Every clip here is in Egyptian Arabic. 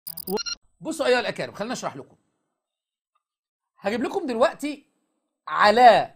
بصوا ايها الاكارم خلينا اشرح لكم هجيب لكم دلوقتي علاء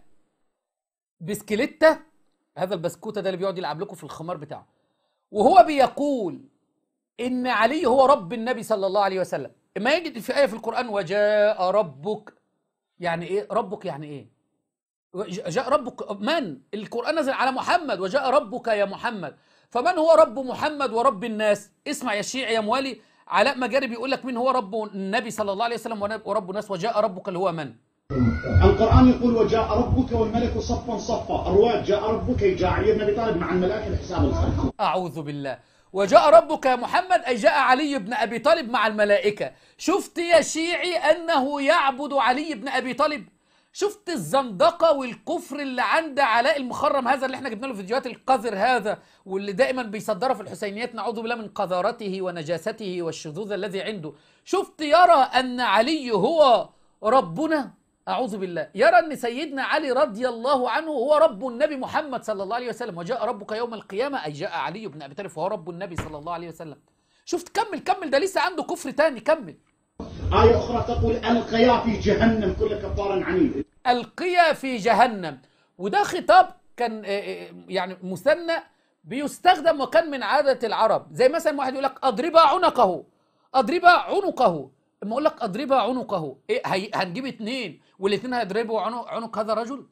بسكليتة هذا البسكوته ده اللي بيقعد يلعب لكم في الخمار بتاعه وهو بيقول ان علي هو رب النبي صلى الله عليه وسلم اما يجد في ايه في القران وجاء ربك يعني ايه ربك يعني ايه جاء ربك من القران نزل على محمد وجاء ربك يا محمد فمن هو رب محمد ورب الناس اسمع يا شيعي يا موالي علاء مجاري بيقول لك مين هو رب النبي صلى الله عليه وسلم ورب الناس وجاء ربك اللي هو من القرآن يقول وجاء ربك والملك صفا صفا الرواية جاء ربك أي جاء علي بن أبي طالب مع الملائكة لحساب الخلق أعوذ بالله وجاء ربك يا محمد أي جاء علي بن أبي طالب مع الملائكة شفت يا شيعي أنه يعبد علي بن أبي طالب شفت الزندقة والكفر اللي عند علاء المخرم هذا اللي احنا جبنا له فيديوهات القذر هذا واللي دائما بيصدرها في الحسينيات نعوذ بالله من قذارته ونجاسته والشذوذ الذي عنده شفت يرى أن علي هو ربنا أعوذ بالله يرى أن سيدنا علي رضي الله عنه هو رب النبي محمد صلى الله عليه وسلم وجاء ربك يوم القيامة أي جاء علي بن أبي طالب وهو رب النبي صلى الله عليه وسلم شفت كمل كمل ده لسه عنده كفر تاني كمل آية أخرى تقول ألقيا في جهنم كل كفار عنيد القيا في جهنم وده خطاب كان يعني مثنى بيستخدم وكان من عادة العرب زي مثلا واحد يقول لك أضربا عنقه أضربا عنقه اما اقول لك اضربها عنقه ايه هي هنجيب اتنين والاثنين هيضربوا عنق, عنق هذا الرجل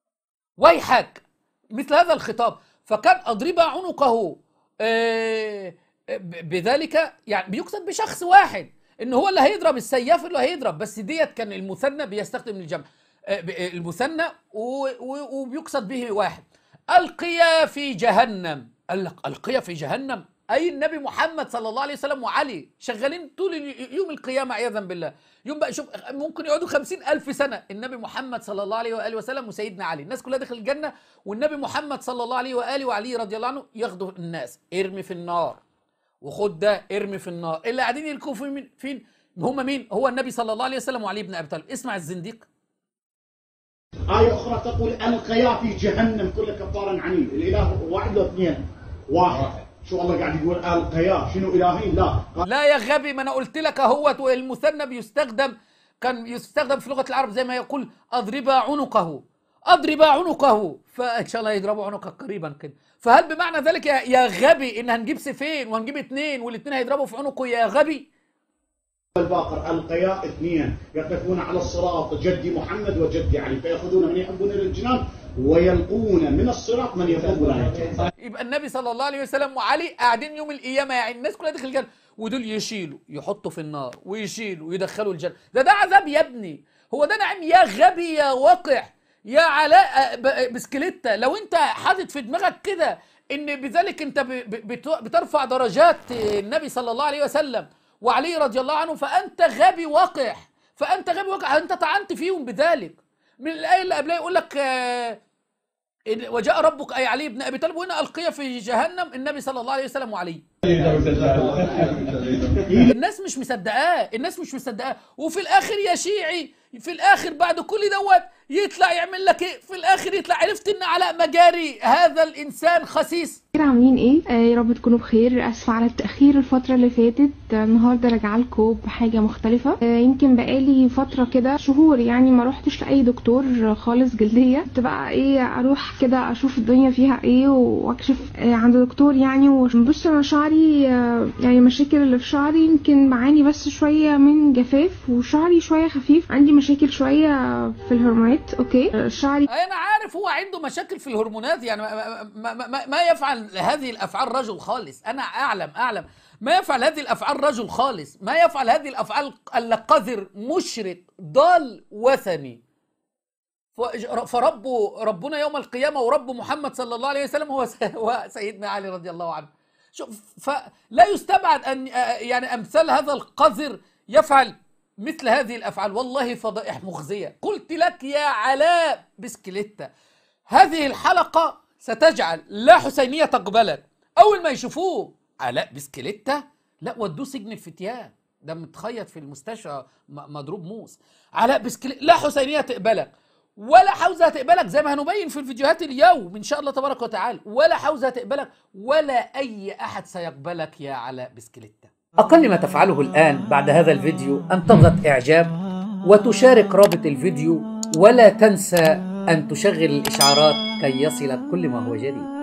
ويحك مثل هذا الخطاب فكان اضربها عنقه إيه بذلك يعني بيقصد بشخص واحد ان هو اللي هيضرب السياف اللي هيضرب بس ديت كان المثنى بيستخدم الجمع المثنى وبيقصد به واحد القيا في جهنم قال لك القيا في جهنم اي النبي محمد صلى الله عليه وسلم وعلي شغالين طول يوم القيامه عياذا بالله يوم بقى شوف ممكن يقعدوا خمسين ألف سنة النبي محمد صلى الله عليه وآله وسلم وسيدنا علي الناس كلها داخل الجنة والنبي محمد صلى الله عليه وآله وعلي رضي الله عنه ياخدوا الناس ارمي في النار وخد ده ارمي في النار اللي قاعدين يلكوا فين فين هم مين هو النبي صلى الله عليه وسلم وعلي بن أبي طالب اسمع الزنديق آية أخرى تقول ألقيا في جهنم كل كفار عنيد الإله واحد واثنين واحد شو الله قاعد يقول القيا شنو الهين لا لا يا غبي ما انا قلت لك اهوت المثنى بيستخدم كان يستخدم في لغه العرب زي ما يقول اضرب عنقه اضرب عنقه فان شاء الله يضربوا عنقك قريبا كده فهل بمعنى ذلك يا, يا غبي ان هنجيب سيفين وهنجيب اثنين والاثنين هيضربوا في عنقه يا غبي الباقر القياء اثنين يقفون على الصراط جدي محمد وجدي علي فياخذون من يحبون الى الجنان ويلقون من الصراط من يبغض ولا يبقى النبي صلى الله عليه وسلم وعلي قاعدين يوم القيامه يعني الناس كلها داخل الجنه ودول يشيلوا يحطوا في النار ويشيلوا ويدخلوا الجنه ده ده عذاب يا ابني هو ده نعم يا غبي يا وقح يا علاء بسكليتة لو انت حاطط في دماغك كده ان بذلك انت بترفع درجات النبي صلى الله عليه وسلم وعلي رضي الله عنه فانت غبي وقح فانت غبي وقح انت طعنت فيهم بذلك من الايه اللي قبلها يقول لك آه وجاء ربك اي علي بن ابي طالب وهنا القي في جهنم النبي صلى الله عليه وسلم وعلي الناس مش مصدقاه الناس مش مصدقاه وفي الاخر يا شيعي في الاخر بعد كل دوت يطلع يعمل لك ايه في الاخر يطلع عرفت ان علاء مجاري هذا الانسان خسيس عاملين ايه آه يا رب تكونوا بخير اسفه على التاخير الفتره اللي فاتت آه النهارده راجعه لكم بحاجه مختلفه آه يمكن بقالي فتره كده شهور يعني ما روحتش لاي دكتور خالص جلديه كنت بقى ايه اروح كده اشوف الدنيا فيها ايه واكشف آه عند دكتور يعني وبص انا شعري آه يعني مشاكل اللي في شعري يمكن بعاني بس شويه من جفاف وشعري شويه خفيف عندي مشاكل شويه في الهرمونات اوكي آه شعري انا عارف هو عنده مشاكل في الهرمونات يعني ما, ما, ما, ما يفعل هذه الافعال رجل خالص انا اعلم اعلم ما يفعل هذه الافعال رجل خالص ما يفعل هذه الافعال الا مشرك ضال وثني فرب ربنا يوم القيامه ورب محمد صلى الله عليه وسلم هو هو سيدنا علي رضي الله عنه شوف فلا يستبعد ان يعني امثال هذا القذر يفعل مثل هذه الافعال والله فضائح مخزيه قلت لك يا علاء بسكليتة هذه الحلقه ستجعل لا حسينيه تقبلك اول ما يشوفوه علاء بسكليتة لا ودوه سجن الفتيان ده متخيط في المستشفى مضروب موس علاء بسكليتة لا حسينيه تقبلك ولا حوزه تقبلك زي ما هنبين في الفيديوهات اليوم ان شاء الله تبارك وتعالى ولا حوزه تقبلك ولا اي احد سيقبلك يا علاء بسكليتة أقل ما تفعله الآن بعد هذا الفيديو أن تضغط إعجاب وتشارك رابط الفيديو ولا تنسى أن تشغل الإشعارات كي يصلك كل ما هو جديد